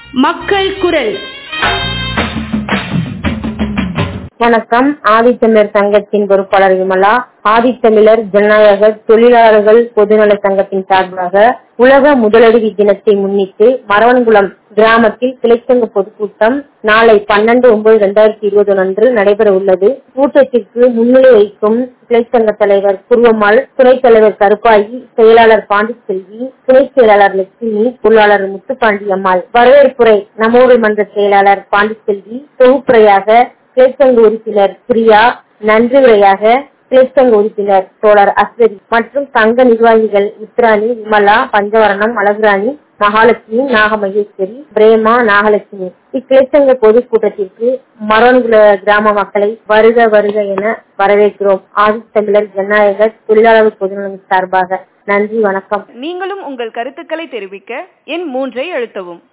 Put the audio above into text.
மக்கள் குரல் வணக்கம் ஆதித்தமிழர் சங்கத்தின் பொறுப்பாளர் விமலா ஆதித்தமிழர் ஜனநாயக தொழிலாளர்கள் பொதுநல சங்கத்தின் சார்பாக உலக முதலடுவி தினத்தை முன்னிட்டு மரவன்குளம் கிராமத்தில் கிளைச்சங்க பொதுக்கூட்டம் நாளை பன்னெண்டு ஒன்பது இரண்டாயிரத்தி இருபது அன்று நடைபெற உள்ளது கூட்டத்திற்கு முன்னிலை வைக்கும் கிளைச்சங்க தலைவர் குருவம்மாள் துணைத் தலைவர் கருப்பாயி செயலாளர் பாண்டிச்செல்வி துணை செயலாளர் லட்சுமி பொருளாளர் முத்துப்பாண்டி அம்மாள் வரவேற்புரை நம்மோடு மன்ற செயலாளர் பாண்டிச்செல்வி தொகுப்புரையாக கிளைச்சங்க உறுப்பினர் பிரியா நன்றி உரையாக கிளைச்சங்க உறுப்பினர் தோழர் அஸ்வரி மற்றும் சங்க நிர்வாகிகள் உத்ராணி விமலா பஞ்சவரணம் அழகுராணி மகாலட்சுமி நாகமகேஸ்வரி பிரேமா நாகலட்சுமி இக்கிளைச்சங்க பொதுக்கூட்டத்திற்கு மரோன்குல கிராம மக்களை வருக வருக என வரவேற்கிறோம் ஆதித்தமிழர் ஜனநாயக தொழிலாளர் பொதுநலம் சார்பாக நன்றி வணக்கம் நீங்களும் உங்கள் கருத்துக்களை தெரிவிக்க எண் மூன்றை அழுத்தவும்